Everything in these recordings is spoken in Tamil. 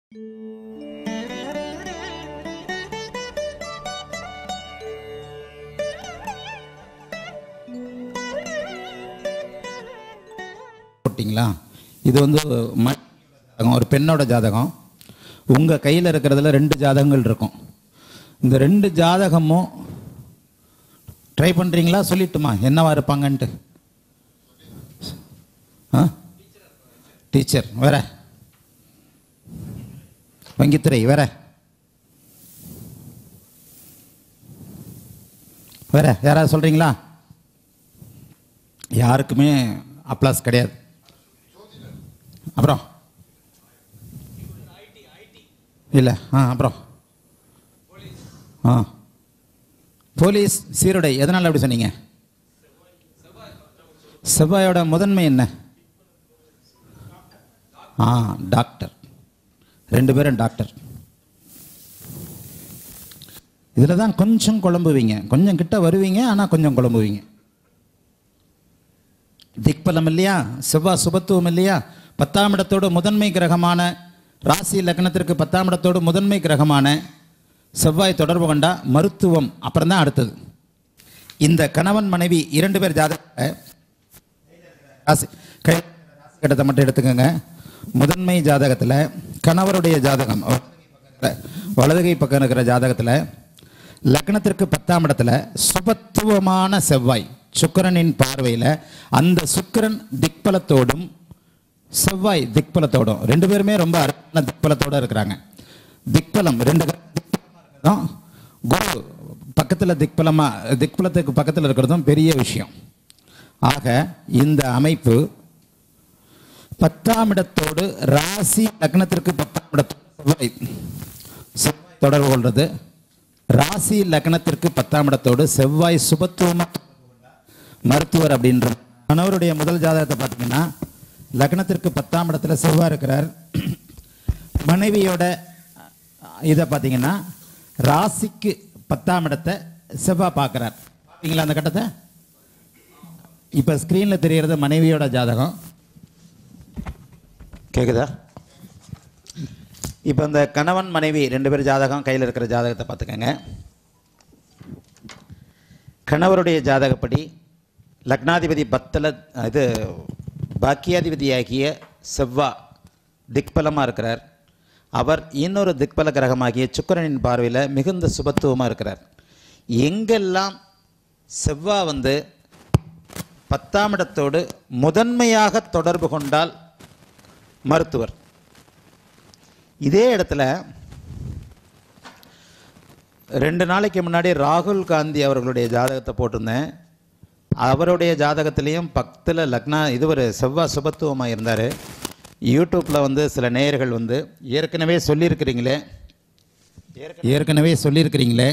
போட்டிங்களா இது வந்து ம ஜாதகம், ஒரு பெண்ணோட ஜாதகம் உங்கள் கையில் இருக்கிறதுல ரெண்டு ஜாதகங்கள் இருக்கும் இந்த ரெண்டு ஜாதகமும் ட்ரை பண்ணுறீங்களா சொல்லிட்டுமா என்னவா இருப்பாங்கன்ட்டு ஆ டீச்சர் வேற வங்கித்துறை வேற வேற யாராவது சொல்கிறீங்களா யாருக்குமே அப்ளாஸ் கிடையாது அப்புறம் இல்லை ஆ அப்புறம் ஆ போலீஸ் சீருடை எதனால் அப்படி சொன்னீங்க செவ்வாயோட முதன்மை என்ன ஆ டாக்டர் ரெண்டு பேரும் டாக்டர் இதில் தான் கொஞ்சம் குழம்புவீங்க கொஞ்சம் கிட்ட வருவீங்க ஆனால் கொஞ்சம் குழம்புவீங்க திக்பலம் இல்லையா செவ்வாய் சுபத்துவம் இல்லையா பத்தாம் இடத்தோடு முதன்மை கிரகமான ராசி லக்னத்திற்கு பத்தாம் இடத்தோடு முதன்மை கிரகமான செவ்வாய் தொடர்பு கொண்டா மருத்துவம் அப்புறம் தான் அடுத்தது இந்த கணவன் மனைவி இரண்டு பேர் ஜாதக ராசி கை கட்டத்தை மட்டும் எடுத்துக்கோங்க முதன்மை ஜாதகத்தில் கணவருடைய ஜாதகம் வலதுகை பக்கம் இருக்கிற ஜாதகத்தில் லக்னத்திற்கு பத்தாம் இடத்துல சுபத்துவமான செவ்வாய் சுக்கிரனின் பார்வையில் அந்த சுக்கிரன் திக்பலத்தோடும் செவ்வாய் திக்பலத்தோடும் ரெண்டு பேருமே ரொம்ப அருமையான திக்பலத்தோடு இருக்கிறாங்க திக்பலம் ரெண்டு கிரகம் திக்பலமா இருக்கிறதும் குரு பக்கத்தில் திக்பலமா திக்பலத்துக்கு பக்கத்தில் இருக்கிறதும் பெரிய விஷயம் ஆக இந்த அமைப்பு பத்தாம் இடத்தோடு ராசி லக்னத்திற்கு பத்தாம் இடத்தோடு செவ்வாய் செவ்வாய் தொடர்பு கொள்வது ராசி லக்னத்திற்கு பத்தாம் இடத்தோடு செவ்வாய் சுபத்துவமா மருத்துவர் அப்படின்ற கணவருடைய முதல் ஜாதகத்தை பார்த்தீங்கன்னா லக்னத்திற்கு பத்தாம் இடத்துல செவ்வாய் இருக்கிறார் மனைவியோட இதை பார்த்தீங்கன்னா ராசிக்கு பத்தாம் இடத்தை செவ்வாய் பார்க்குறார் பார்த்தீங்களா அந்த கட்டத்தை இப்போ ஸ்க்ரீனில் தெரியறது மனைவியோட ஜாதகம் கேட்குதா இப்போ இந்த கணவன் மனைவி ரெண்டு பேர் ஜாதகம் கையில் இருக்கிற ஜாதகத்தை பார்த்துக்கங்க கணவருடைய ஜாதகப்படி லக்னாதிபதி பத்தில் இது பாக்கியாதிபதியாகிய செவ்வா திக்பலமாக இருக்கிறார் அவர் இன்னொரு திக்பல கிரகமாகிய சுக்கிரனின் பார்வையில் மிகுந்த சுபத்துவமாக இருக்கிறார் எங்கெல்லாம் செவ்வா வந்து பத்தாம் இடத்தோடு முதன்மையாக தொடர்பு கொண்டால் மருத்துவர் இதே இடத்துல ரெண்டு நாளைக்கு முன்னாடி ராகுல் காந்தி அவர்களுடைய ஜாதகத்தை போட்டிருந்தேன் அவருடைய ஜாதகத்திலையும் பக்கத்தில் லக்னா இது ஒரு செவ்வாய் சுபத்துவமாக இருந்தார் யூடியூப்பில் வந்து சில நேயர்கள் வந்து ஏற்கனவே சொல்லியிருக்கிறீங்களே ஏற்கனவே சொல்லியிருக்கிறீங்களே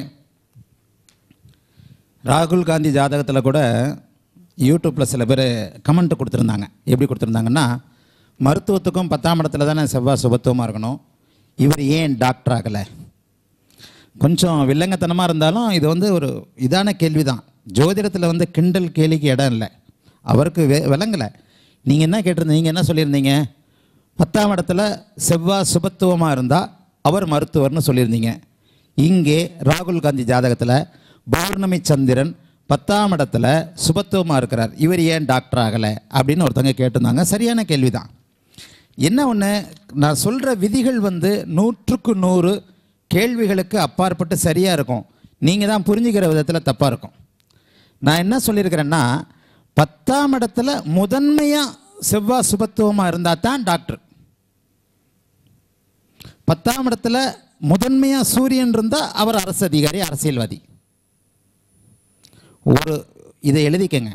ராகுல் காந்தி ஜாதகத்தில் கூட யூடியூப்பில் சில பேர் கமெண்ட் கொடுத்துருந்தாங்க எப்படி கொடுத்துருந்தாங்கன்னா மருத்துவத்துக்கும் பத்தாம் இடத்துல தானே செவ்வாய் சுபத்துவமாக இருக்கணும் இவர் ஏன் டாக்டர் ஆகலை கொஞ்சம் வில்லங்கத்தனமாக இருந்தாலும் இது வந்து ஒரு இதான கேள்வி தான் ஜோதிடத்தில் வந்து கிண்டல் கேலிக்கு இடம் இல்லை அவருக்கு வெ விளங்கலை நீங்கள் என்ன கேட்டிருந்தீங்க நீங்கள் என்ன சொல்லியிருந்தீங்க பத்தாம் இடத்துல செவ்வாய் சுபத்துவமாக இருந்தால் அவர் மருத்துவர்னு சொல்லியிருந்தீங்க இங்கே ராகுல் காந்தி ஜாதகத்தில் பௌர்ணமி சந்திரன் பத்தாம் இடத்துல சுபத்துவமாக இருக்கிறார் இவர் ஏன் டாக்டர் ஆகலை அப்படின்னு ஒருத்தவங்க கேட்டிருந்தாங்க சரியான கேள்வி தான் என்ன ஒன்று நான் சொல்கிற விதிகள் வந்து நூற்றுக்கு நூறு கேள்விகளுக்கு அப்பாற்பட்டு சரியாக இருக்கும் நீங்கள் தான் புரிஞ்சுக்கிற விதத்தில் தப்பாக இருக்கும் நான் என்ன சொல்லியிருக்கிறேன்னா பத்தாம் இடத்துல முதன்மையாக செவ்வாய் சுபத்துவமாக இருந்தால் தான் டாக்டர் பத்தாம் இடத்துல முதன்மையாக சூரியன் இருந்தால் அவர் அரசு அதிகாரி அரசியல்வாதி ஒரு இதை எழுதிக்கங்க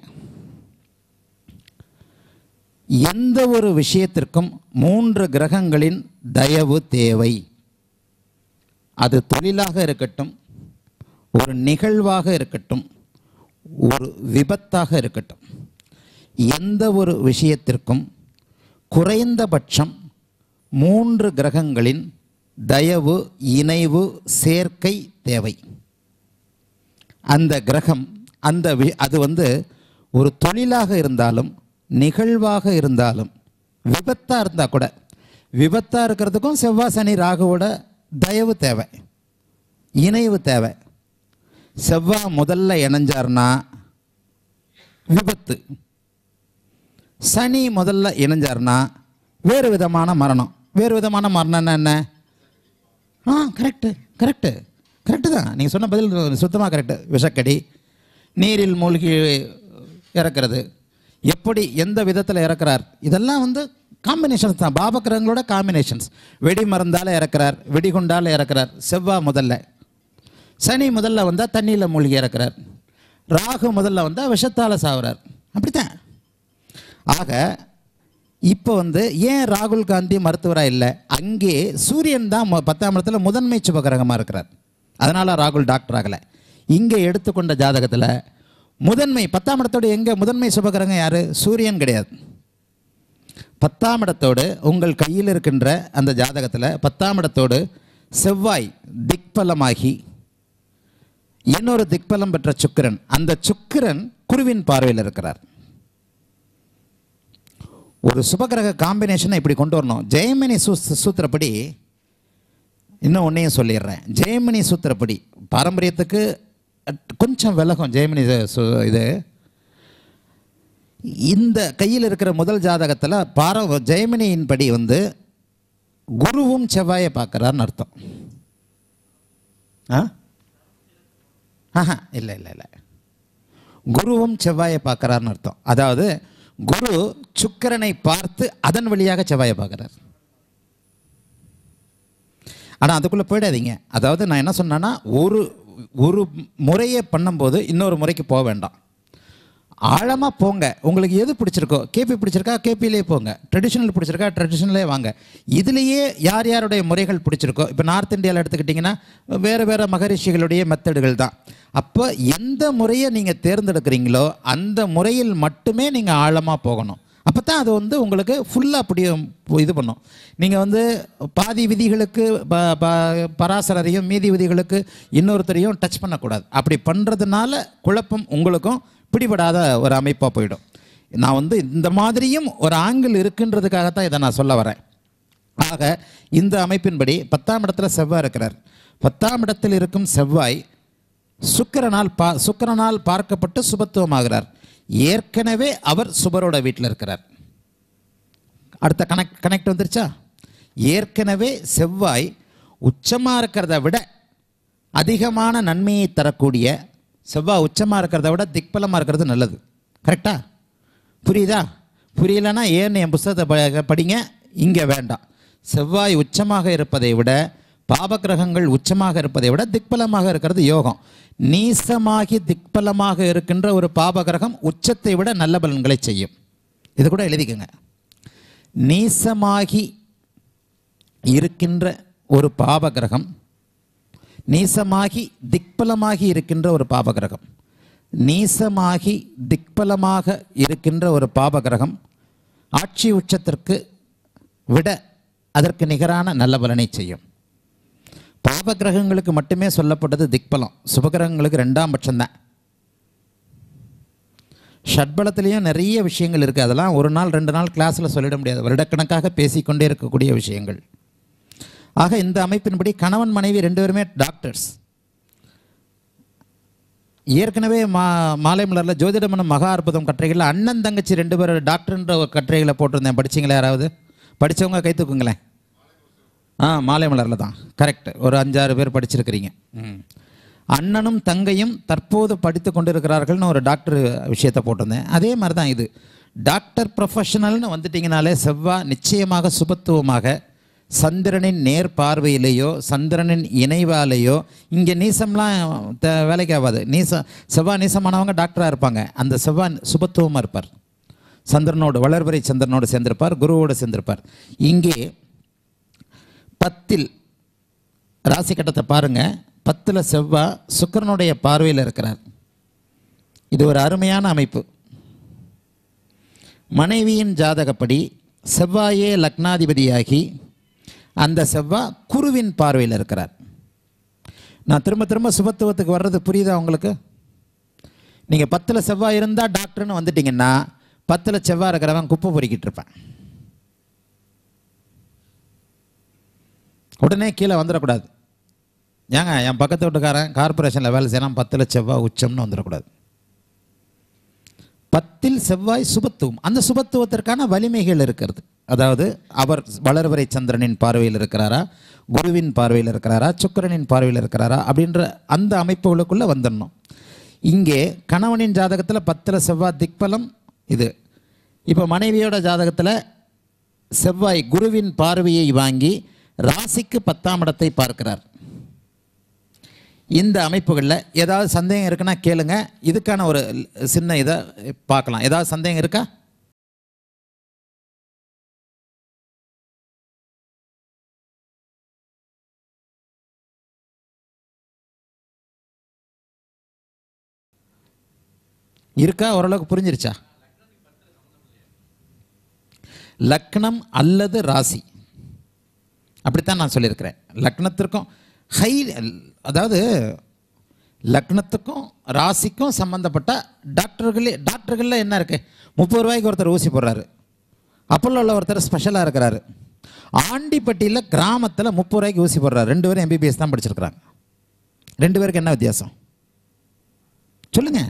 எந்த ஒரு விஷயத்திற்கும் மூன்று கிரகங்களின் தயவு தேவை அது தொழிலாக இருக்கட்டும் ஒரு நிகழ்வாக இருக்கட்டும் ஒரு விபத்தாக இருக்கட்டும் எந்த ஒரு விஷயத்திற்கும் குறைந்தபட்சம் மூன்று கிரகங்களின் தயவு இணைவு சேர்க்கை தேவை அந்த கிரகம் அந்த வி- அது வந்து ஒரு தொழிலாக இருந்தாலும் நிகழ்வாக இருந்தாலும் விபத்தாக இருந்தால் கூட விபத்தாக இருக்கிறதுக்கும் செவ்வாய் சனி ராகுவோட தயவு தேவை இணைவு தேவை செவ்வாய் முதல்ல இணைஞ்சார்னா விபத்து சனி முதல்ல இணைஞ்சார்னா வேறு விதமான மரணம் வேறு விதமான மரணம்னா என்ன ஆ கரெக்டு கரெக்டு கரெக்டு தான் நீங்கள் சொன்ன பதில் சுத்தமாக கரெக்டு விஷக்கடி நீரில் மூழ்கி இறக்கிறது எப்படி எந்த விதத்தில் இறக்குறார் இதெல்லாம் வந்து காம்பினேஷன்ஸ் தான் பாபக்கிரகங்களோட காம்பினேஷன்ஸ் வெடி மருந்தால் இறக்குறார் வெடிகுண்டால் இறக்குறார் செவ்வாய் முதல்ல சனி முதல்ல வந்தால் தண்ணியில் மூழ்கி இறக்குறார் ராகு முதல்ல வந்தால் விஷத்தால் சாவுறார் அப்படித்தான் ஆக இப்போ வந்து ஏன் ராகுல் காந்தி மருத்துவராக இல்லை அங்கே சூரியன் தான் மொ- பத்தாம் இடத்துல முதன்மை சுபகிரகமாக இருக்கிறார் அதனால் ராகுல் டாக்டர் ஆகலை இங்கே எடுத்துக்கொண்ட ஜாதகத்தில் முதன்மை பத்தாம் இடத்தோட எங்கே முதன்மை சுபகிரகம் யார் சூரியன் கிடையாது பத்தாம் இடத்தோடு உங்கள் கையில் இருக்கின்ற அந்த ஜாதகத்தில் பத்தாம் இடத்தோடு செவ்வாய் திக்பலமாகி இன்னொரு திக்பலம் பெற்ற சுக்கிரன் அந்த சுக்கிரன் குருவின் பார்வையில் இருக்கிறார் ஒரு சுபகிரக காம்பினேஷனை இப்படி கொண்டு வரணும் ஜெயமணி சூ சூத்திரப்படி இன்னும் ஒன்றையும் சொல்லிடுறேன் ஜெயமணி சூத்திரப்படி பாரம்பரியத்துக்கு அட்- கொஞ்சம் விலகும் ஜெயமணி சு- இது இந்த கையில் இருக்கிற முதல் ஜாதகத்தில் பார ஜெயமணியின் படி வந்து குருவும் செவ்வாயை பார்க்குறாருன்னு அர்த்தம் ஆ ஆஹா இல்லை இல்லை இல்லை குருவும் செவ்வாயை பார்க்குறாருன்னு அர்த்தம் அதாவது குரு சுக்கிரனை பார்த்து அதன் வழியாக செவ்வாயை பார்க்குறார் ஆனால் அதுக்குள்ளே போயிடாதீங்க அதாவது நான் என்ன சொன்னேன்னா ஒரு ஒரு முறையை பண்ணும்போது இன்னொரு முறைக்கு போக வேண்டாம் ஆழமாக போங்க உங்களுக்கு எது பிடிச்சிருக்கோ கேபி பிடிச்சிருக்கா கேபிலே போங்க ட்ரெடிஷ்னல் பிடிச்சிருக்கா ட்ரெடிஷ்னலே வாங்க இதுலேயே யார் யாருடைய முறைகள் பிடிச்சிருக்கோ இப்போ நார்த் இந்தியாவில் எடுத்துக்கிட்டிங்கன்னா வேறு வேறு மகரிஷிகளுடைய மெத்தடுகள் தான் அப்போ எந்த முறையை நீங்கள் தேர்ந்தெடுக்கிறீங்களோ அந்த முறையில் மட்டுமே நீங்கள் ஆழமாக போகணும் அப்போ தான் அது வந்து உங்களுக்கு ஃபுல்லாக அப்படி இது பண்ணும் நீங்கள் வந்து பாதி விதிகளுக்கு ப- ப- பராசரரையும் மீதி விதிகளுக்கு இன்னொருத்தரையும் டச் பண்ணக்கூடாது அப்படி பண்ணுறதுனால குழப்பம் உங்களுக்கும் பிடிபடாத ஒரு அமைப்பாக போயிடும் நான் வந்து இந்த மாதிரியும் ஒரு ஆங்கிள் இருக்குன்றதுக்காகத்தான் இதை நான் சொல்ல வரேன் ஆக இந்த அமைப்பின்படி பத்தாம் இடத்துல செவ்வாய் இருக்கிறார் பத்தாம் இடத்தில் இருக்கும் செவ்வாய் சுக்கிரனால் பா சுக்கிரனால் பார்க்கப்பட்டு சுபத்துவமாகிறார் ஏற்கனவே அவர் சுபரோட வீட்டில் இருக்கிறார் அடுத்த கனெக்ட் கனெக்ட் வந்துருச்சா ஏற்கனவே செவ்வாய் உச்சமாக இருக்கிறத விட அதிகமான நன்மையை தரக்கூடிய செவ்வாய் உச்சமாக இருக்கிறத விட திக்பலமாக இருக்கிறது நல்லது கரெக்டா புரியுதா புரியலன்னா ஏன்னு என் புஸ்தகத்தை ப- படிங்க இங்கே வேண்டாம் செவ்வாய் உச்சமாக இருப்பதை விட பாபகிரகங்கள் உச்சமாக இருப்பதை விட திக்பலமாக இருக்கிறது யோகம் நீசமாகி திக்பலமாக இருக்கின்ற ஒரு பாபகிரகம் உச்சத்தை விட நல்ல பலன்களை செய்யும் இது கூட எழுதிக்கங்க நீசமாகி இருக்கின்ற ஒரு பாபகிரகம் நீசமாகி திக்பலமாகி இருக்கின்ற ஒரு பாபகிரகம் நீசமாகி திக்பலமாக இருக்கின்ற ஒரு பாபகிரகம் ஆட்சி உச்சத்திற்கு விட அதற்கு நிகரான நல்ல பலனை செய்யும் பாபகிரகங்களுக்கு மட்டுமே சொல்லப்பட்டது திக்பலம் சுபகிரகங்களுக்கு ரெண்டாம் பட்சம்தான் ஷட்பலத்திலையும் நிறைய விஷயங்கள் இருக்குது அதெல்லாம் ஒரு நாள் ரெண்டு நாள் கிளாஸில் சொல்லிட முடியாது வருடக்கணக்காக பேசிக்கொண்டே இருக்கக்கூடிய விஷயங்கள் ஆக இந்த அமைப்பின்படி கணவன் மனைவி ரெண்டு பேருமே டாக்டர்ஸ் ஏற்கனவே மா மாலை மலரில் ஜோதிடமனம் மகா அற்புதம் கட்டுரைகளில் அண்ணன் தங்கச்சி ரெண்டு பேரும் டாக்டர்ன்ற ஒரு கட்டுரைகளை போட்டிருந்தேன் படிச்சீங்களா யாராவது படித்தவங்க கை தூக்குங்களேன் ஆ மாலை மலரில் தான் கரெக்ட் ஒரு அஞ்சாறு பேர் படிச்சிருக்கிறீங்க ம் அண்ணனும் தங்கையும் தற்போது படித்து கொண்டிருக்கிறார்கள்னு ஒரு டாக்டர் விஷயத்தை போட்டிருந்தேன் அதே மாதிரி தான் இது டாக்டர் ப்ரொஃபஷனல்னு வந்துட்டிங்கனாலே செவ்வாய் நிச்சயமாக சுபத்துவமாக சந்திரனின் நேர் பார்வையிலேயோ சந்திரனின் இணைவாலேயோ இங்கே நீசம்லாம் த- வேலைக்கு ஆகாது நீச செவ்வாய் நீசமானவங்க டாக்டராக இருப்பாங்க அந்த செவ்வாய் சுபத்துவமாக இருப்பார் சந்திரனோடு வளர்வரை சந்திரனோடு சேர்ந்திருப்பார் குருவோடு சேர்ந்திருப்பார் இங்கே பத்தில் ராசி கட்டத்தை பாருங்க பத்தில் செவ்வாய் சுக்கிரனுடைய பார்வையில் இருக்கிறார் இது ஒரு அருமையான அமைப்பு மனைவியின் ஜாதகப்படி செவ்வாயே லக்னாதிபதியாகி அந்த செவ்வாய் குருவின் பார்வையில் இருக்கிறார் நான் திரும்ப திரும்ப சுபத்துவத்துக்கு வர்றது புரியுதா உங்களுக்கு நீங்கள் பத்தில் செவ்வாய் இருந்தால் டாக்டர்னு வந்துட்டீங்கன்னா பத்தில் செவ்வாய் இருக்கிறவன் குப்பை பொறுக்கிட்டு இருப்பேன் உடனே கீழே வந்துடக்கூடாது ஏங்க என் பக்கத்து வீட்டுக்காரன் கார்பரேஷனில் வேலை செய்யலாம் பத்தில் செவ்வாய் உச்சம்னு வந்துடக்கூடாது பத்தில் செவ்வாய் சுபத்துவம் அந்த சுபத்துவத்திற்கான வலிமைகள் இருக்கிறது அதாவது அவர் வளர்வரை சந்திரனின் பார்வையில் இருக்கிறாரா குருவின் பார்வையில் இருக்கிறாரா சுக்கிரனின் பார்வையில் இருக்கிறாரா அப்படின்ற அந்த அமைப்புகளுக்குள்ளே வந்துடணும் இங்கே கணவனின் ஜாதகத்தில் பத்தில் செவ்வாய் திக்பலம் இது இப்போ மனைவியோட ஜாதகத்தில் செவ்வாய் குருவின் பார்வையை வாங்கி ராசிக்கு பத்தாம் இடத்தை பார்க்கிறார் இந்த அமைப்புகளில் ஏதாவது சந்தேகம் இருக்குன்னா கேளுங்க இதுக்கான ஒரு சின்ன இதை பார்க்கலாம் ஏதாவது சந்தேகம் இருக்கா இருக்கா ஓரளவுக்கு புரிஞ்சிருச்சா லக்னம் அல்லது ராசி அப்படித்தான் நான் சொல்லியிருக்கிறேன் லக்னத்திற்கும் ஹை அதாவது லக்னத்துக்கும் ராசிக்கும் சம்மந்தப்பட்ட டாக்டர்களே டாக்டர்களில் என்ன இருக்குது முப்பது ரூபாய்க்கு ஒருத்தர் ஊசி போடுறாரு அப்போல்லோ ஒருத்தர் ஸ்பெஷலாக இருக்கிறாரு ஆண்டிப்பட்டியில் கிராமத்தில் முப்பது ரூபாய்க்கு ஊசி போடுறாரு ரெண்டு பேரும் எம்பிபிஎஸ் தான் படிச்சிருக்கிறாங்க ரெண்டு பேருக்கு என்ன வித்தியாசம் சொல்லுங்கள்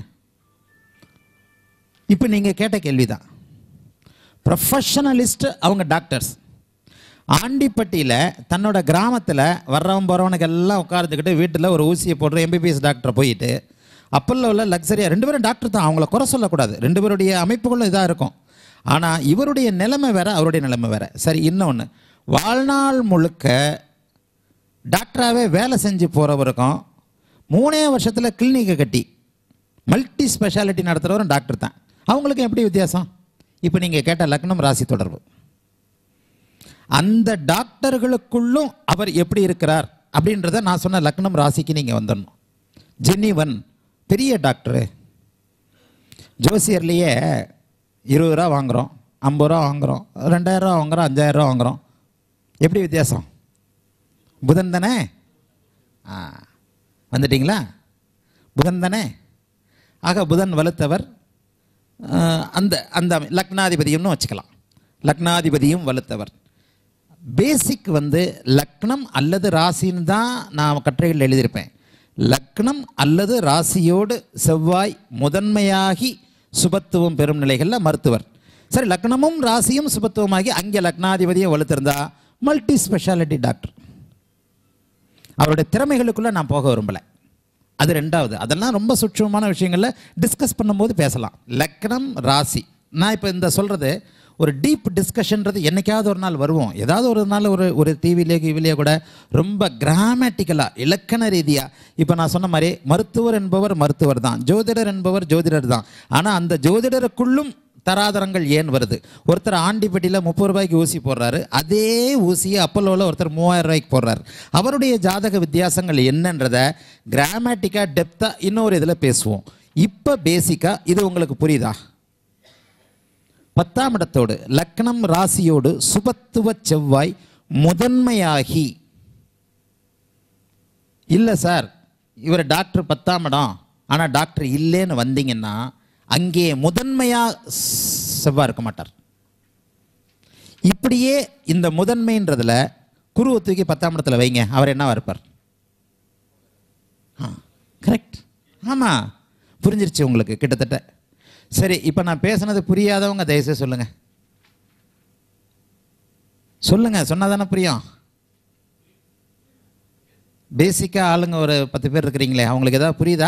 இப்போ நீங்கள் கேட்ட கேள்வி தான் ப்ரொஃபஷனலிஸ்ட் அவங்க டாக்டர்ஸ் ஆண்டிப்பட்டியில் தன்னோட கிராமத்தில் வர்றவன் போகிறவனுக்கு எல்லாம் உட்கார்ந்துக்கிட்டு வீட்டில் ஒரு ஊசியை போடுற எம்பிபிஎஸ் டாக்டரை போயிட்டு அப்பல்லோவில் லக்ஸரியாக ரெண்டு பேரும் டாக்டர் தான் அவங்கள குறை சொல்லக்கூடாது ரெண்டு பேருடைய அமைப்புகளும் இதாக இருக்கும் ஆனால் இவருடைய நிலைமை வேற அவருடைய நிலைமை வேற சரி இன்னொன்று வாழ்நாள் முழுக்க டாக்டராகவே வேலை செஞ்சு போகிறவருக்கும் மூணே வருஷத்தில் கிளினிக்கை கட்டி மல்டி ஸ்பெஷாலிட்டி நடத்துகிறவரும் டாக்டர் தான் அவங்களுக்கு எப்படி வித்தியாசம் இப்போ நீங்கள் கேட்ட லக்னம் ராசி தொடர்பு அந்த டாக்டர்களுக்குள்ளும் அவர் எப்படி இருக்கிறார் அப்படின்றத நான் சொன்ன லக்னம் ராசிக்கு நீங்கள் வந்துடணும் ஜெனிவன் பெரிய டாக்டரு ஜோசியர்லேயே இருபது ரூபா வாங்குகிறோம் ஐம்பது ரூபா வாங்குகிறோம் ரெண்டாயிரம் ரூபா வாங்குகிறோம் அஞ்சாயிரம் ரூபா வாங்குகிறோம் எப்படி வித்தியாசம் புதன் தானே ஆ வந்துட்டிங்களா புதன் தானே ஆக புதன் வலுத்தவர் ஆஹ், அந்த அந்த லக்னாதிபதியும்னு வச்சுக்கலாம் லக்னாதிபதியும் வலுத்தவர் பேசிக் வந்து லக்னம் அல்லது ராசின்னு தான் நான் கட்டுரைகள் எழுதியிருப்பேன் லக்னம் அல்லது ராசியோடு செவ்வாய் முதன்மையாகி சுபத்துவம் பெறும் நிலைகளில் மருத்துவர் சரி லக்னமும் ராசியும் சுபத்துவமாகி அங்கே லக்னாதிபதியும் வலுத்திருந்தா மல்டி ஸ்பெஷாலிட்டி டாக்டர் அவருடைய திறமைகளுக்குள்ளே நான் போக விரும்பலை அது ரெண்டாவது அதெல்லாம் ரொம்ப சூட்சமான விஷயங்களில் டிஸ்கஸ் பண்ணும்போது பேசலாம் லக்னம் ராசி நான் இப்போ இந்த சொல்கிறது ஒரு டீப் டிஸ்கஷன்றது என்னைக்காவது ஒரு நாள் வருவோம் ஏதாவது ஒரு நாள் ஒரு ஒரு டிவிலேயோ கிவிலேயோ கூட ரொம்ப கிராமட்டிக்கலாக இலக்கண ரீதியாக இப்போ நான் சொன்ன மாதிரி மருத்துவர் என்பவர் மருத்துவர் தான் ஜோதிடர் என்பவர் ஜோதிடர் தான் ஆனால் அந்த ஜோதிடருக்குள்ளும் தராதரங்கள் ஏன் வருது ஒருத்தர் ஆண்டிப்பட்டியில் முப்பது ரூபாய்க்கு ஊசி போடுறாரு அதே ஊசியை அப்பல்லோவில் ஒருத்தர் மூவாயிரம் ரூபாய்க்கு போடுறாரு அவருடைய ஜாதக வித்தியாசங்கள் என்னன்றதை கிராமட்டிக்காக டெப்த்தாக இன்னொரு இதில் பேசுவோம் இப்போ பேசிக்காக இது உங்களுக்கு புரியுதா பத்தாம் இடத்தோடு லக்னம் ராசியோடு சுபத்துவ செவ்வாய் முதன்மையாகி இல்லை சார் இவர் டாக்டர் பத்தாம் இடம் ஆனால் டாக்டர் இல்லைன்னு வந்தீங்கன்னா அங்கே முதன்மையாக செவ்வாய் இருக்க மாட்டார் இப்படியே இந்த முதன்மைன்றதுல குருவை தூக்கி பத்தாம் இடத்துல வைங்க அவர் என்னவா இருப்பார் ஆ கரெக்ட் ஆமாம் புரிஞ்சிருச்சு உங்களுக்கு கிட்டத்தட்ட சரி இப்போ நான் பேசுனது புரியாதவங்க தயவுசெய்து சொல்லுங்க சொல்லுங்க சொன்னாதானே புரியும் பேசிக்காக ஆளுங்க ஒரு பத்து பேர் இருக்கிறீங்களே அவங்களுக்கு ஏதாவது புரியுதா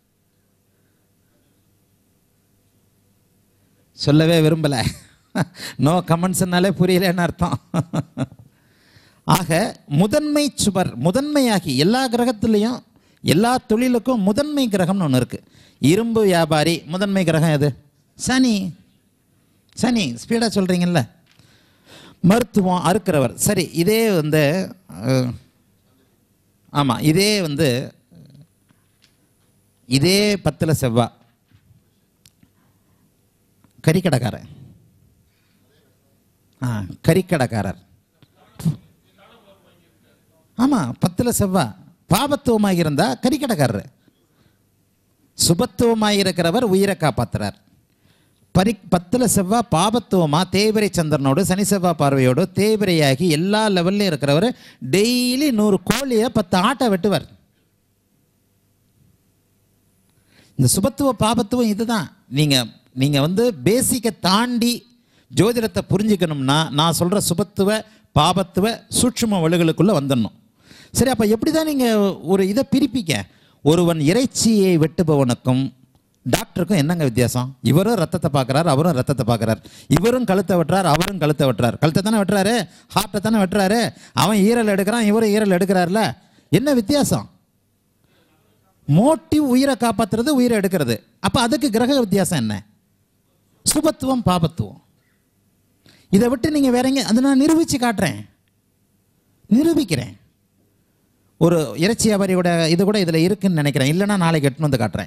சொல்லவே விரும்பலை நோ கமெண்ட்ஸ்னாலே புரியலன்னு அர்த்தம் ஆக முதன்மை சுவர் முதன்மையாகி எல்லா கிரகத்துலேயும் எல்லா தொழிலுக்கும் முதன்மை கிரகம்னு ஒன்று இருக்குது இரும்பு வியாபாரி முதன்மை கிரகம் எது சனி சனி ஸ்பீடாக சொல்கிறீங்கல்ல மருத்துவம் அறுக்கிறவர் சரி இதே வந்து ஆமாம் இதே வந்து இதே பத்தில் செவ்வா கறிக்கடைக்காரன் ஆ கறிக்கடைக்காரர் ஆமாம் பத்தில் செவ்வா பாபத்துவமாக இருந்தால் கறிக்கடைக்காரர் சுபத்துவமாக இருக்கிறவர் உயிரை காப்பாத்துறார் பரி பத்தில் செவ்வாய் பாபத்துவமா தேய்பிரை சந்திரனோடு சனி செவ்வாய் பார்வையோடு தேய்பிரையாகி எல்லா லெவல்லையும் இருக்கிறவர் டெய்லி நூறு கோழியை பத்து ஆட்டை வெட்டுவார் இந்த சுபத்துவ பாபத்துவம் இதுதான் நீங்கள் நீங்கள் வந்து பேசிக்கை தாண்டி ஜோதிடத்தை புரிஞ்சுக்கணும்னா நான் சொல்கிற சுபத்துவ பாபத்துவ சூட்சும வழுகளுக்குள்ளே வந்துடணும் சரி அப்போ எப்படி தான் நீங்கள் ஒரு இதை பிரிப்பிக்க ஒருவன் இறைச்சியை வெட்டுபவனுக்கும் டாக்டருக்கும் என்னங்க வித்தியாசம் இவரும் ரத்தத்தை பார்க்குறாரு அவரும் ரத்தத்தை பார்க்குறாரு இவரும் கழுத்தை வெட்டுறாரு அவரும் கழுத்தை வெட்டுறாரு கழுத்தை தானே வெட்டுறாரு ஹார்ட்டை தானே வெட்டுறாரு அவன் ஈரல் எடுக்கிறான் இவரும் ஈரல் எடுக்கிறாருல என்ன வித்தியாசம் மோட்டிவ் உயிரை காப்பாத்துறது உயிரை எடுக்கிறது அப்போ அதுக்கு கிரக வித்தியாசம் என்ன சுபத்துவம் பாபத்துவம் இதை விட்டு நீங்கள் வேற எங்க அதை நான் நிரூபித்து காட்டுறேன் நிரூபிக்கிறேன் ஒரு இறைச்சி வியாபாரியோட இது கூட இதில் இருக்குன்னு நினைக்கிறேன் இல்லைன்னா நாளைக்கு எட்டுன்னு வந்து காட்டுறேன்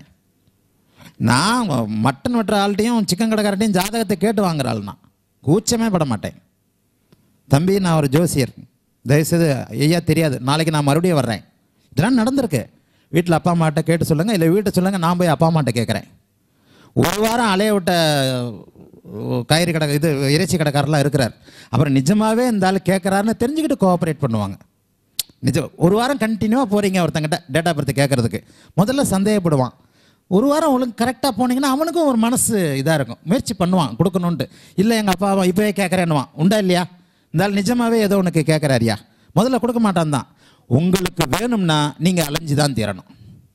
நான் மட்டன் வெட்டுற ஆள்கிட்டையும் சிக்கன் கடைக்காரட்டையும் ஜாதகத்தை கேட்டு வாங்குற ஆள் நான் கூச்சமே பட மாட்டேன் தம்பி நான் ஒரு ஜோசியர் தயவுசெய்து ஐயா தெரியாது நாளைக்கு நான் மறுபடியும் வர்றேன் இதெல்லாம் நடந்திருக்கு வீட்டில் அப்பா அம்மாட்ட கேட்டு சொல்லுங்கள் இல்லை வீட்டை சொல்லுங்கள் நான் போய் அப்பா அம்மாட்ட கேட்குறேன் ஒரு வாரம் அலைய விட்ட அஹ், காய்கறி கடை இது இறைச்சி கடைக்காரெல்லாம் இருக்கிறார் அப்புறம் நிஜமாகவே இந்த ஆள் கேட்குறாருன்னு தெரிஞ்சுக்கிட்டு கோஆப்ரேட் பண்ணுவாங்க நிஜம் ஒரு வாரம் கண்டினியூவாக போகிறீங்க ஒருத்தங்கிட்ட டேட்டா பர்த் கேட்குறதுக்கு முதல்ல சந்தேகப்படுவான் ஒரு வாரம் ஒழுங்கு கரெக்டாக போனீங்கன்னா அவனுக்கும் ஒரு மனசு இதாக இருக்கும் முயற்சி பண்ணுவான் கொடுக்கணுன்ட்டு இல்லை எங்கள் அப்பா அவன் இப்போவே கேட்குறேன்னுவான் உண்டா இல்லையா இந்த ஆள் நிஜமாகவே ஏதோ உனக்கு கேட்குறாரியா முதல்ல கொடுக்க மாட்டான் தான் உங்களுக்கு வேணும்னா நீங்கள் அலைஞ்சு தான் தீரணும்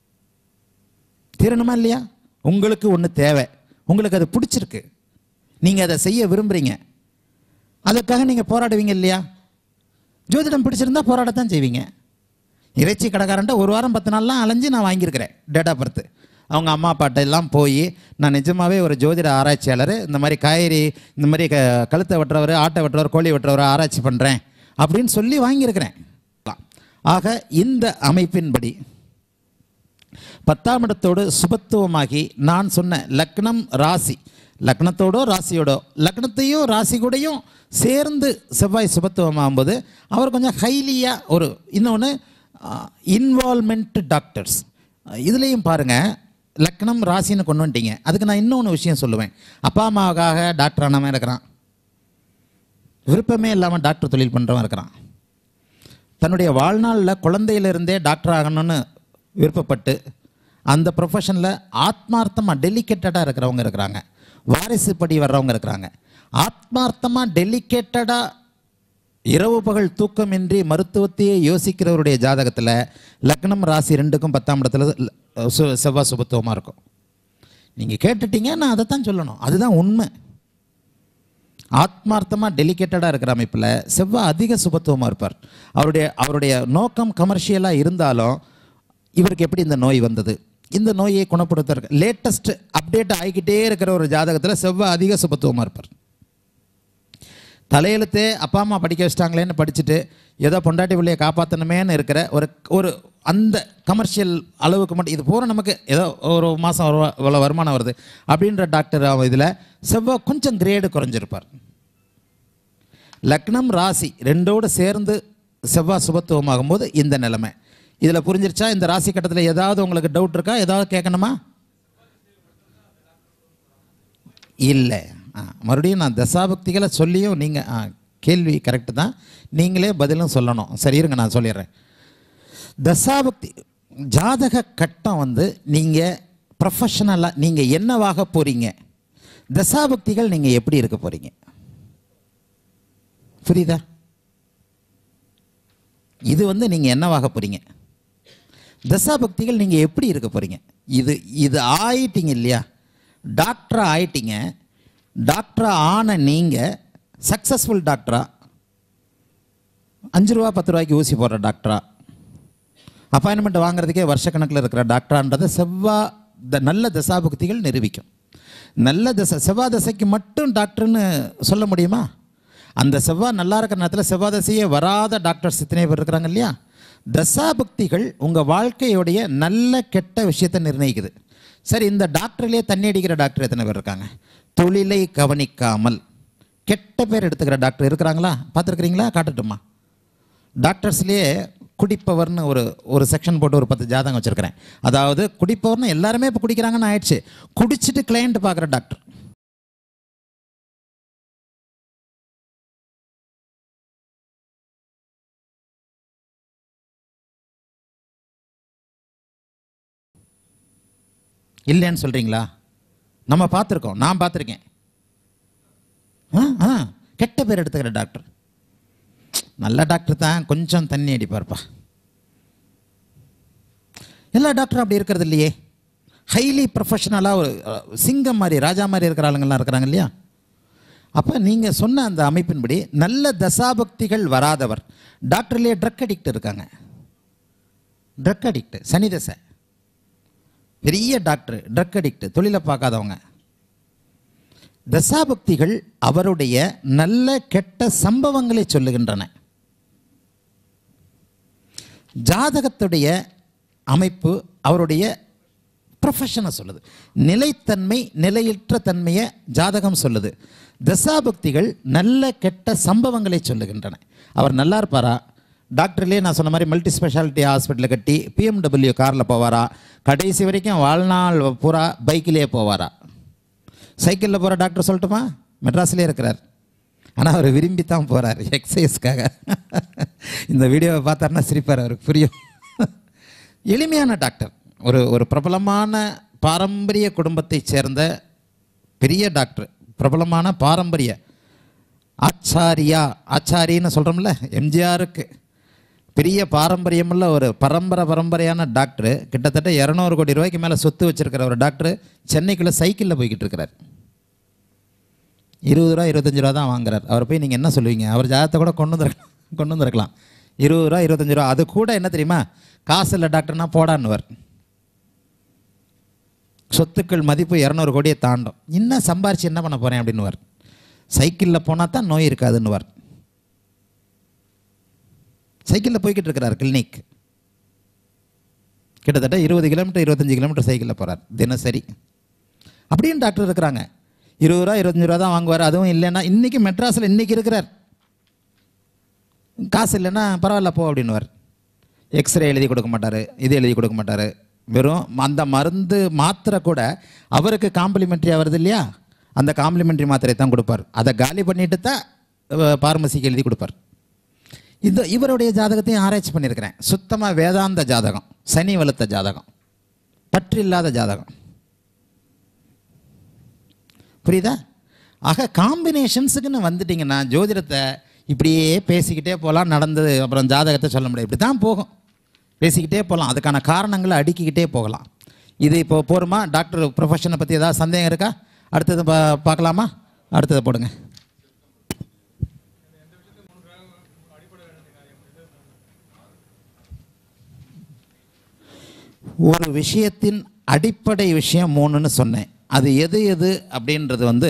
தீரணுமா இல்லையா உங்களுக்கு ஒன்று தேவை உங்களுக்கு அது பிடிச்சிருக்கு நீங்கள் அதை செய்ய விரும்புகிறீங்க அதுக்காக நீங்கள் போராடுவீங்க இல்லையா ஜோதிடம் பிடிச்சிருந்தா போராடத்தான் செய்வீங்க இறைச்சி கடைக்காரன்ட்ட ஒரு வாரம் பத்து நாள்லாம் அலைஞ்சு நான் வாங்கியிருக்கிறேன் டேட்டா பர்த்து அவங்க அம்மா அப்பாட்ட எல்லாம் போய் நான் நிஜமாவே ஒரு ஜோதிட ஆராய்ச்சியாளர் இந்த மாதிரி காய்கறி இந்த மாதிரி க கழுத்தை வெட்டுறவர் ஆட்டை வெட்டுறவர் கோழி வெட்டுறவர் ஆராய்ச்சி பண்ணுறேன் அப்படின்னு சொல்லி வாங்கியிருக்கிறேன் ஆக இந்த அமைப்பின்படி பத்தாம் இடத்தோடு சுபத்துவமாகி நான் சொன்ன லக்னம் ராசி லக்னத்தோடோ ராசியோடோ லக்னத்தையும் ராசி கூடயும் சேர்ந்து செவ்வாய் சுபத்துவமாகும்போது அவர் கொஞ்சம் ஹைலியாக ஒரு இன்னொன்று இன்வால்மெண்ட் டாக்டர்ஸ் இதுலேயும் பாருங்கள் லக்னம் ராசின்னு கொண்டு வந்துட்டீங்க அதுக்கு நான் இன்னொன்று விஷயம் சொல்லுவேன் அப்பா அம்மாவுக்காக டாக்டர் ஆனவன் இருக்கிறான் விருப்பமே இல்லாமல் டாக்டர் தொழில் பண்ணுறவன் இருக்கிறான் தன்னுடைய வாழ்நாளில் குழந்தையிலிருந்தே டாக்டர் ஆகணும்னு விருப்பப்பட்டு அந்த ப்ரொஃபஷனில் ஆத்மார்த்தமாக டெலிகேட்டடாக இருக்கிறவங்க இருக்கிறாங்க வாரிசு படி வர்றவங்க இருக்கிறாங்க ஆத்மார்த்தமாக டெலிகேட்டடாக இரவு பகல் தூக்கமின்றி மருத்துவத்தையே யோசிக்கிறவருடைய ஜாதகத்தில் லக்னம் ராசி ரெண்டுக்கும் பத்தாம் இடத்துல சு- செவ்வாய் சுபத்துவமாக இருக்கும் நீங்கள் கேட்டுட்டீங்க நான் அதை தான் சொல்லணும் அதுதான் உண்மை ஆத்மார்த்தமாக டெலிகேட்டடாக இருக்கிற அமைப்பில் செவ்வாய் அதிக சுபத்துவமாக இருப்பார் அவருடைய அவருடைய நோக்கம் கமர்ஷியலாக இருந்தாலும் இவருக்கு எப்படி இந்த நோய் வந்தது இந்த நோயை குணப்படுத்த லேட்டஸ்ட் அப்டேட் ஆகிக்கிட்டே இருக்கிற ஒரு ஜாதகத்தில் செவ்வாய் அதிக சுபத்துவமாக இருப்பார் தலையெழுத்தே அப்பா அம்மா படிக்க வச்சிட்டாங்களேன்னு படிச்சுட்டு ஏதோ பொண்டாட்டி பிள்ளையை காப்பாற்றணுமேன்னு இருக்கிற ஒரு ஒரு அந்த கமர்ஷியல் அளவுக்கு மட்டும் இது பூரா நமக்கு ஏதோ ஒரு மாதம் ஒரு இவ்வளோ வருமானம் வருது அப்படின்ற டாக்டர் இதில் செவ்வாய் கொஞ்சம் கிரேடு குறைஞ்சிருப்பார் லக்னம் ராசி ரெண்டோடு சேர்ந்து செவ்வாய் சுபத்துவமாகும் போது இந்த நிலைமை இதில் புரிஞ்சிருச்சா இந்த ராசி கட்டத்தில் ஏதாவது உங்களுக்கு டவுட் இருக்கா ஏதாவது கேட்கணுமா இல்லை ஆ மறுபடியும் நான் தசாபக்திகளை சொல்லியும் நீங்கள் ஆ கேள்வி கரெக்டு தான் நீங்களே பதிலும் சொல்லணும் சரி இருங்க நான் சொல்லிடுறேன் தசாபக்தி ஜாதக கட்டம் வந்து நீங்கள் ப்ரொஃபஷனலாக நீங்கள் என்னவாக போகிறீங்க தசாபக்திகள் நீங்கள் எப்படி இருக்க போகிறீங்க புரியுதா இது வந்து நீங்கள் என்னவாக போகிறீங்க தசாபக்திகள் நீங்கள் எப்படி இருக்க போகிறீங்க இது இது ஆயிட்டீங்க இல்லையா டாக்டரா ஆயிட்டீங்க டாக்டரா ஆன நீங்கள் சக்ஸஸ்ஃபுல் டாக்டரா அஞ்சு ரூபா பத்து ரூபாய்க்கு ஊசி போடுற டாக்டரா அப்பாயின்மெண்ட் வாங்குறதுக்கே வருஷக்கணக்கில் இருக்கிற டாக்டரான்றதை செவ்வா த நல்ல தசாபக்திகள் நிரூபிக்கும் நல்ல தசை செவ்வாய் தசைக்கு மட்டும் டாக்டர்னு சொல்ல முடியுமா அந்த செவ்வாய் நல்லா இருக்கிற நேரத்தில் செவ்வாய் தசையே வராத டாக்டர்ஸ் இத்தனை பேர் இருக்கிறாங்க இல்லையா தசாபக்திகள் உங்கள் வாழ்க்கையுடைய நல்ல கெட்ட விஷயத்தை நிர்ணயிக்குது சரி இந்த டாக்டர்லேயே தண்ணி அடிக்கிற டாக்டர் எத்தனை பேர் இருக்காங்க தொழிலை கவனிக்காமல் கெட்ட பேர் எடுத்துக்கிற டாக்டர் இருக்கிறாங்களா பார்த்துருக்குறீங்களா காட்டட்டுமா டாக்டர்ஸ்லேயே குடிப்பவர்னு ஒரு ஒரு செக்ஷன் போட்டு ஒரு பத்து ஜாதகம் வச்சுருக்கிறேன் அதாவது குடிப்பவர்னு எல்லாருமே இப்போ குடிக்கிறாங்கன்னு ஆயிடுச்சு குடிச்சிட்டு கிளையண்ட் பார்க்குற டாக்டர் இல்லைன்னு சொல்கிறீங்களா நம்ம பார்த்துருக்கோம் நான் பார்த்துருக்கேன் ஆ ஆ கெட்ட பேர் எடுத்துக்கிற டாக்டர் நல்ல டாக்டர் தான் கொஞ்சம் தண்ணி அடிப்பார்ப்பா எல்லா டாக்டரும் அப்படி இருக்கிறது இல்லையே ஹைலி ப்ரொஃபஷனலாக ஒரு அஹ், சிங்கம் மாதிரி ராஜா மாதிரி இருக்கிற ஆளுங்கள்லாம் இருக்கிறாங்க இல்லையா அப்போ நீங்கள் சொன்ன அந்த அமைப்பின்படி நல்ல தசாபக்திகள் வராதவர் டாக்டர்லேயே ட்ரக் அடிக்ட் இருக்காங்க ட்ரக் அடிக்ட் சனி தசை பெரிய டாக்டர் ட்ரக் அடிக்ட் தொழிலை பார்க்காதவங்க தசாபக்திகள் அவருடைய நல்ல கெட்ட சம்பவங்களை சொல்லுகின்றன ஜாதகத்துடைய அமைப்பு அவருடைய ப்ரொஃபஷனை சொல்லுது நிலைத்தன்மை நிலையற்ற தன்மையை ஜாதகம் சொல்லுது தசாபக்திகள் நல்ல கெட்ட சம்பவங்களை சொல்லுகின்றன அவர் நல்லா இருப்பாரா டாக்டர்லேயே நான் சொன்ன மாதிரி மல்டி ஸ்பெஷாலிட்டி ஹாஸ்பிட்டலில் கட்டி பிஎம்டபிள்யூ காரில் போவாரா கடைசி வரைக்கும் வாழ்நாள் பூரா பைக்கிலே போவாரா சைக்கிளில் போகிற டாக்டர் சொல்லட்டுமா மெட்ராஸ்லேயே இருக்கிறார் ஆனால் அவர் விரும்பி தான் போகிறார் எக்ஸசைஸ்க்காக இந்த வீடியோவை பார்த்தாருன்னா சிரிப்பார் அவருக்கு புரியும் எளிமையான டாக்டர் ஒரு ஒரு பிரபலமான பாரம்பரிய குடும்பத்தைச் சேர்ந்த பெரிய டாக்டர் பிரபலமான பாரம்பரிய ஆச்சாரியா ஆச்சாரின்னு சொல்கிறோம்ல எம்ஜிஆருக்கு பெரிய பாரம்பரியமுள்ள ஒரு பரம்பரை பரம்பரையான டாக்டர் கிட்டத்தட்ட இரநூறு கோடி ரூபாய்க்கு மேலே சொத்து வச்சிருக்கிற ஒரு டாக்டர் சென்னைக்குள்ளே சைக்கிளில் போய்கிட்டு இருக்கிறார் இருபது ரூபா இருபத்தஞ்சு ரூபா தான் வாங்குறார் அவர் போய் நீங்கள் என்ன சொல்லுவீங்க அவர் ஜாதகத்தை கூட கொண்டு வந்துருக்கலாம் கொண்டு வந்திருக்கலாம் இருபது ரூபா இருபத்தஞ்சு ரூபா அது கூட என்ன தெரியுமா காசு இல்லை டாக்டர்னா போடான்னுவர் சொத்துக்கள் மதிப்பு இரநூறு கோடியை தாண்டும் இன்னும் சம்பாரிச்சு என்ன பண்ண போகிறேன் அப்படின்னுவார் சைக்கிளில் போனால் தான் நோய் இருக்காதுன்னுவார் சைக்கிளில் போய்கிட்டு இருக்கிறார் கிளினிக் கிட்டத்தட்ட இருபது கிலோமீட்டர் இருபத்தஞ்சி கிலோமீட்டர் சைக்கிளில் போகிறார் தினசரி அப்படியும் டாக்டர் இருக்கிறாங்க இருபது ரூபா இருபத்தஞ்சு ரூபா தான் வாங்குவார் அதுவும் இல்லைன்னா இன்றைக்கி மெட்ராஸில் இன்றைக்கி இருக்கிறார் காசு இல்லைன்னா பரவாயில்ல போ அப்படின்னுவார் எக்ஸ்ரே எழுதி கொடுக்க மாட்டார் இது எழுதி கொடுக்க மாட்டார் வெறும் அந்த மருந்து மாத்திரை கூட அவருக்கு காம்ப்ளிமெண்ட்ரியாக வருது இல்லையா அந்த காம்ப்ளிமெண்ட்ரி மாத்திரை தான் கொடுப்பார் அதை காலி பண்ணிட்டு தான் பார்மசிக்கு எழுதி கொடுப்பார் இந்த இவருடைய ஜாதகத்தையும் ஆராய்ச்சி பண்ணியிருக்கிறேன் சுத்தமாக வேதாந்த ஜாதகம் சனி வலுத்த ஜாதகம் பற்றில்லாத ஜாதகம் புரியுதா ஆக காம்பினேஷன்ஸுக்குன்னு வந்துட்டிங்கன்னா ஜோதிடத்தை இப்படியே பேசிக்கிட்டே போகலாம் நடந்தது அப்புறம் ஜாதகத்தை சொல்ல முடியாது இப்படி தான் போகும் பேசிக்கிட்டே போகலாம் அதுக்கான காரணங்களை அடுக்கிக்கிட்டே போகலாம் இது இப்போ போருமா டாக்டர் ப்ரொஃபஷனை பற்றி ஏதாவது சந்தேகம் இருக்கா அடுத்தது பா பார்க்கலாமா அடுத்தது போடுங்க ஒரு விஷயத்தின் அடிப்படை விஷயம் மூணுன்னு சொன்னேன் அது எது எது அப்படின்றது வந்து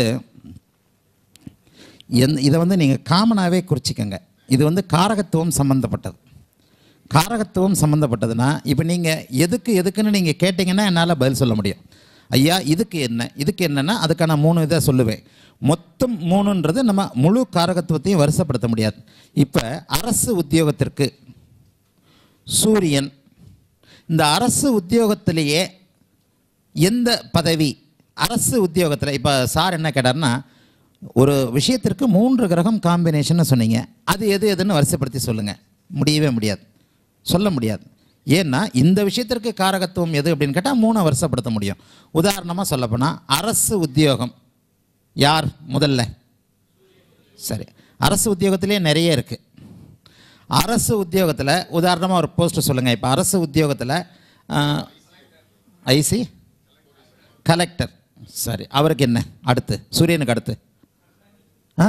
எந் இதை வந்து நீங்கள் காமனாகவே குறிச்சிக்கங்க இது வந்து காரகத்துவம் சம்மந்தப்பட்டது காரகத்துவம் சம்மந்தப்பட்டதுன்னா இப்போ நீங்கள் எதுக்கு எதுக்குன்னு நீங்கள் கேட்டிங்கன்னா என்னால் பதில் சொல்ல முடியும் ஐயா இதுக்கு என்ன இதுக்கு என்னன்னா அதுக்கான மூணு இதை சொல்லுவேன் மொத்தம் மூணுன்றது நம்ம முழு காரகத்துவத்தையும் வருஷப்படுத்த முடியாது இப்போ அரசு உத்தியோகத்திற்கு சூரியன் இந்த அரசு உத்தியோகத்திலேயே எந்த பதவி அரசு உத்தியோகத்தில் இப்போ சார் என்ன கேட்டார்னா ஒரு விஷயத்திற்கு மூன்று கிரகம் காம்பினேஷன் சொன்னீங்க அது எது எதுன்னு வரிசைப்படுத்தி சொல்லுங்கள் முடியவே முடியாது சொல்ல முடியாது ஏன்னா இந்த விஷயத்திற்கு காரகத்துவம் எது அப்படின்னு கேட்டால் மூணை வருஷப்படுத்த முடியும் உதாரணமாக சொல்லப்போனால் அரசு உத்தியோகம் யார் முதல்ல சரி அரசு உத்தியோகத்திலே நிறைய இருக்குது அரசு உத்தியோகத்தில் உதாரணமாக ஒரு போஸ்ட் சொல்லுங்கள் இப்போ அரசு உத்தியோகத்தில் ஐசி கலெக்டர் சரி அவருக்கு என்ன அடுத்து சூரியனுக்கு அடுத்து ஆ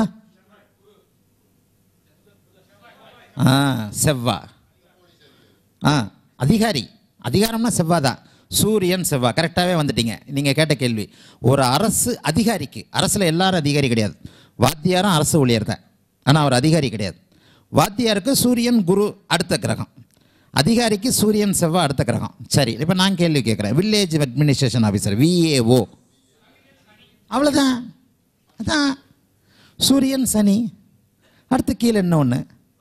ஆ செவ்வா ஆ அதிகாரி அதிகாரம்னா செவ்வா தான் சூரியன் செவ்வா கரெக்டாகவே வந்துட்டீங்க நீங்கள் கேட்ட கேள்வி ஒரு அரசு அதிகாரிக்கு அரசில் எல்லாரும் அதிகாரி கிடையாது வாத்தியாரும் அரசு ஊழியர் தான் ஆனால் அவர் அதிகாரி கிடையாது வாத்தியாருக்கு சூரியன் குரு அடுத்த கிரகம் அதிகாரிக்கு சூரியன் செவ்வாய் அடுத்த கிரகம் சரி இப்போ நான் கேள்வி கேட்குறேன் வில்லேஜ் அட்மினிஸ்ட்ரேஷன் ஆஃபீஸர் விஏஓ அவ்வளோதான் அதான் சூரியன் சனி அடுத்து கீழே என்ன ஒன்று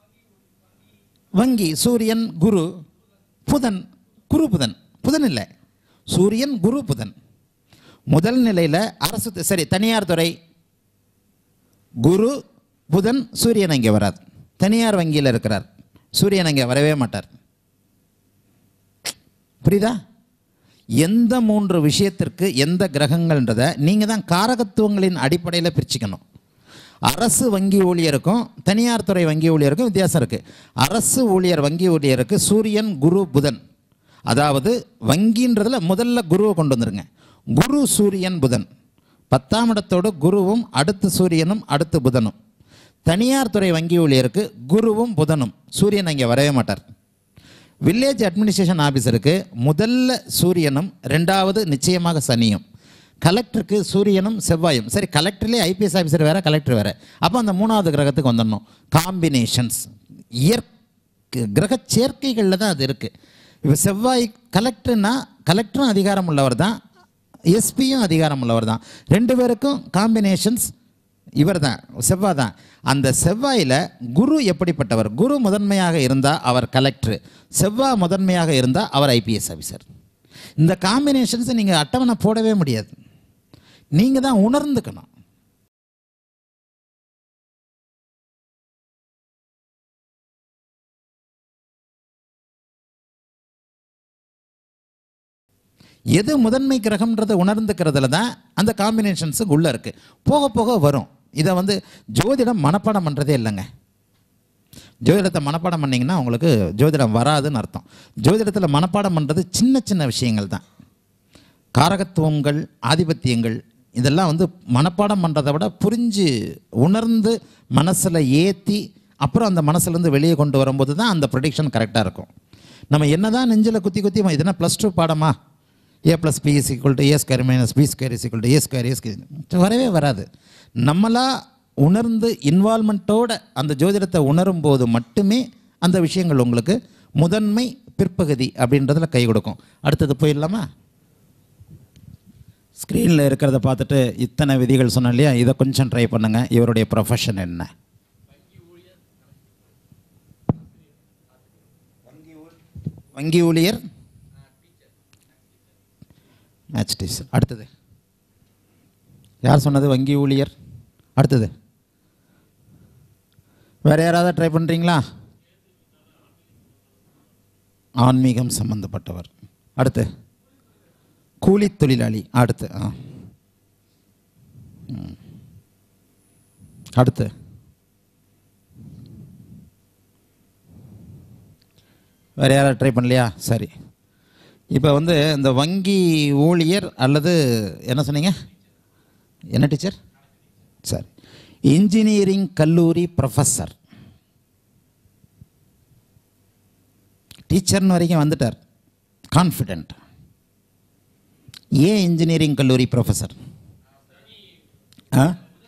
வங்கி சூரியன் குரு புதன் குரு புதன் புதன் இல்லை சூரியன் குரு புதன் முதல் நிலையில் அரசு து- சரி தனியார் துறை குரு புதன் சூரியன் அங்கே வராது தனியார் வங்கியில் இருக்கிறார் சூரியன் அங்கே வரவே மாட்டார் புரியுதா எந்த மூன்று விஷயத்திற்கு எந்த கிரகங்கள்ன்றதை நீங்கள் தான் காரகத்துவங்களின் அடிப்படையில் பிரிச்சுக்கணும் அரசு வங்கி ஊழியருக்கும் தனியார் துறை வங்கி ஊழியருக்கும் வித்தியாசம் இருக்குது அரசு ஊழியர் வங்கி ஊழியருக்கு சூரியன் குரு புதன் அதாவது வங்கின்றதுல முதல்ல குருவை கொண்டு வந்துருங்க குரு சூரியன் புதன் பத்தாம் இடத்தோடு குருவும் அடுத்து சூரியனும் அடுத்து புதனும் தனியார் துறை வங்கி ஊழியருக்கு குருவும் புதனும் சூரியன் அங்கே வரவே மாட்டார் வில்லேஜ் அட்மினிஸ்ட்ரேஷன் ஆஃபீஸருக்கு முதல்ல சூரியனும் ரெண்டாவது நிச்சயமாக சனியும் கலெக்டருக்கு சூரியனும் செவ்வாயும் சரி கலெக்டர்லேயே ஐபிஎஸ் ஆஃபீஸர் வேறு கலெக்டர் வேறு அப்போ அந்த மூணாவது கிரகத்துக்கு வந்துடணும் காம்பினேஷன்ஸ் இயற் கிரக சேர்க்கைகளில் தான் அது இருக்குது இப்போ செவ்வாய் கலெக்டர்னா கலெக்டரும் அதிகாரம் உள்ளவர் தான் எஸ்பியும் அதிகாரம் உள்ளவர் தான் ரெண்டு பேருக்கும் காம்பினேஷன்ஸ் இவர் தான் செவ்வாய் தான் அந்த செவ்வாயில் குரு எப்படிப்பட்டவர் குரு முதன்மையாக இருந்தால் அவர் கலெக்டர் செவ்வாய் முதன்மையாக இருந்தால் அவர் ஐபிஎஸ் ஆஃபீஸர் இந்த காம்பினேஷன்ஸை நீங்கள் அட்டவணை போடவே முடியாது நீங்கள் தான் உணர்ந்துக்கணும் எது முதன்மை கிரகம்ன்றதை உணர்ந்துக்கிறதுல தான் அந்த காம்பினேஷன்ஸு உள்ளே இருக்குது போக போக வரும் இதை வந்து ஜோதிடம் மனப்பாடம் பண்ணுறதே இல்லைங்க ஜோதிடத்தை மனப்பாடம் பண்ணிங்கன்னா உங்களுக்கு ஜோதிடம் வராதுன்னு அர்த்தம் ஜோதிடத்தில் மனப்பாடம் பண்ணுறது சின்ன சின்ன விஷயங்கள் தான் காரகத்துவங்கள் ஆதிபத்தியங்கள் இதெல்லாம் வந்து மனப்பாடம் பண்ணுறதை விட புரிஞ்சு உணர்ந்து மனசில் ஏற்றி அப்புறம் அந்த மனசுலேருந்து வெளியே கொண்டு வரும்போது தான் அந்த ப்ரொடிக்ஷன் கரெக்டாக இருக்கும் நம்ம என்ன தான் நெஞ்சில் குத்தி குத்தி இதெல்லாம் ப்ளஸ் டூ பாடமா A plus B is equal to A square minus B square is equal to A square A square வரவே வராது நம்மளா உணர்ந்து இன்வால்மெண்ட்டோட அந்த ஜோதிடத்தை உணரும் போது மட்டுமே அந்த விஷயங்கள் உங்களுக்கு முதன்மை பிற்பகுதி அப்படின்றதுல கை கொடுக்கும் அடுத்தது போயிடலாமா ஸ்க்ரீனில் இருக்கிறத பார்த்துட்டு இத்தனை விதிகள் சொன்னேன் இல்லையா இதை கொஞ்சம் ட்ரை பண்ணுங்கள் இவருடைய ப்ரொஃபஷன் என்ன வங்கி ஊழியர் மேட்ச் டீச்சர் அடுத்தது யார் சொன்னது வங்கி ஊழியர் அடுத்தது வேறு யாராவது ட்ரை பண்ணுறீங்களா ஆன்மீகம் சம்பந்தப்பட்டவர் அடுத்து கூலி தொழிலாளி அடுத்து ஆ ம். அடுத்து வேறு யாராவது ட்ரை பண்ணலையா சரி இப்போ வந்து இந்த வங்கி ஊழியர் அல்லது என்ன சொன்னீங்க என்ன டீச்சர் சரி இன்ஜினியரிங் கல்லூரி ப்ரொஃபஸர் டீச்சர்னு வரைக்கும் வந்துட்டார் கான்ஃபிடென்ட் ஏன் இன்ஜினியரிங் கல்லூரி ப்ரொஃபஸர் ஆ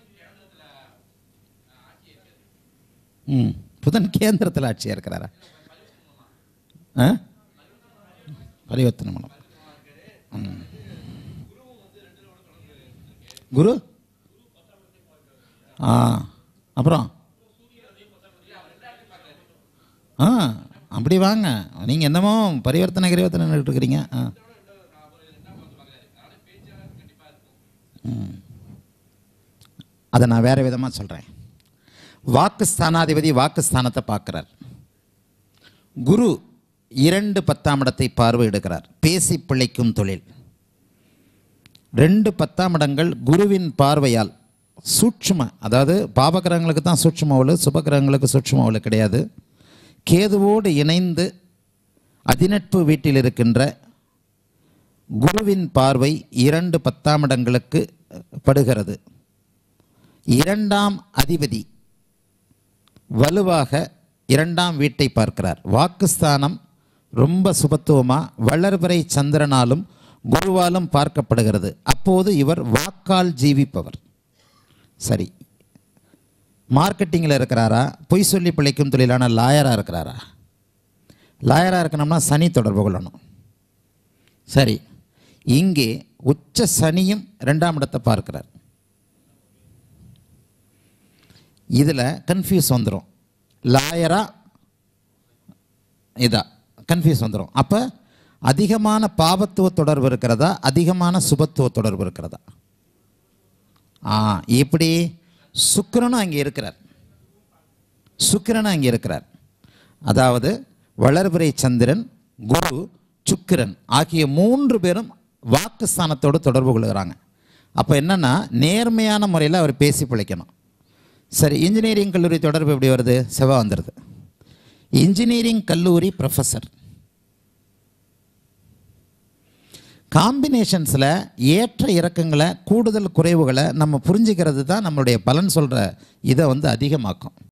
ம் புதன் கேந்திரத்தில் ஆட்சியாக இருக்கிறாரா ஆ பரிவர்த்தனை மனம் ம். குரு ஆ அப்புறம் ஆ அப்படி வாங்க நீங்கள் என்னமோ பரிவர்த்தனை கிரிவர்த்தனை இருக்கிறீங்க ஆ ம். அதை நான் வேறு விதமாக சொல்கிறேன் வாக்கு ஸ்தானாதிபதி வாக்கு ஸ்தானத்தை பார்க்குறார் குரு இரண்டு பத்தாம் இடத்தை பார்வையிடுகிறார் பேசி பிழைக்கும் தொழில் ரெண்டு பத்தாம் இடங்கள் குருவின் பார்வையால் சூட்சும அதாவது பாபகிரகங்களுக்கு தான் சூட்சுமவலு சுபகிரகங்களுக்கு சூட்சுமவலு கிடையாது கேதுவோடு இணைந்து அதிநட்பு வீட்டில் இருக்கின்ற குருவின் பார்வை இரண்டு பத்தாம் இடங்களுக்கு படுகிறது இரண்டாம் அதிபதி வலுவாக இரண்டாம் வீட்டை பார்க்கிறார் வாக்குஸ்தானம் ரொம்ப சுபத்துவமாக வளர்பிறை சந்திரனாலும் குருவாலும் பார்க்கப்படுகிறது அப்போது இவர் வாக்கால் ஜீவிப்பவர் சரி மார்க்கெட்டிங்கில் இருக்கிறாரா பொய் சொல்லி பிழைக்கும் தொழிலான லாயராக இருக்கிறாரா லாயராக இருக்கணும்னா சனி தொடர்பு கொள்ளணும் சரி இங்கே உச்ச சனியும் ரெண்டாம் இடத்தை பார்க்கிறார் இதில் கன்ஃபியூஸ் வந்துடும் லாயரா இதா கன்ஃபியூஸ் வந்துடும் அப்போ அதிகமான பாவத்துவ தொடர்பு இருக்கிறதா அதிகமான சுபத்துவ தொடர்பு இருக்கிறதா ஆ எப்படி சுக்கிரனும் அங்கே இருக்கிறார் சுக்கிரனும் அங்கே இருக்கிறார் அதாவது வளர்பிறை சந்திரன் குரு சுக்கிரன் ஆகிய மூன்று பேரும் வாக்குஸ்தானத்தோடு தொடர்பு கொள்கிறாங்க அப்போ என்னென்னா நேர்மையான முறையில் அவர் பேசி பிழைக்கணும் சரி இன்ஜினியரிங் கல்லூரி தொடர்பு எப்படி வருது செவ்வாய் வந்துடுது இன்ஜினியரிங் கல்லூரி ப்ரொஃபஸர் காம்பினேஷன்ஸில் ஏற்ற இறக்கங்களை கூடுதல் குறைவுகளை நம்ம புரிஞ்சுக்கிறது தான் நம்மளுடைய பலன் சொல்கிற இதை வந்து அதிகமாக்கும்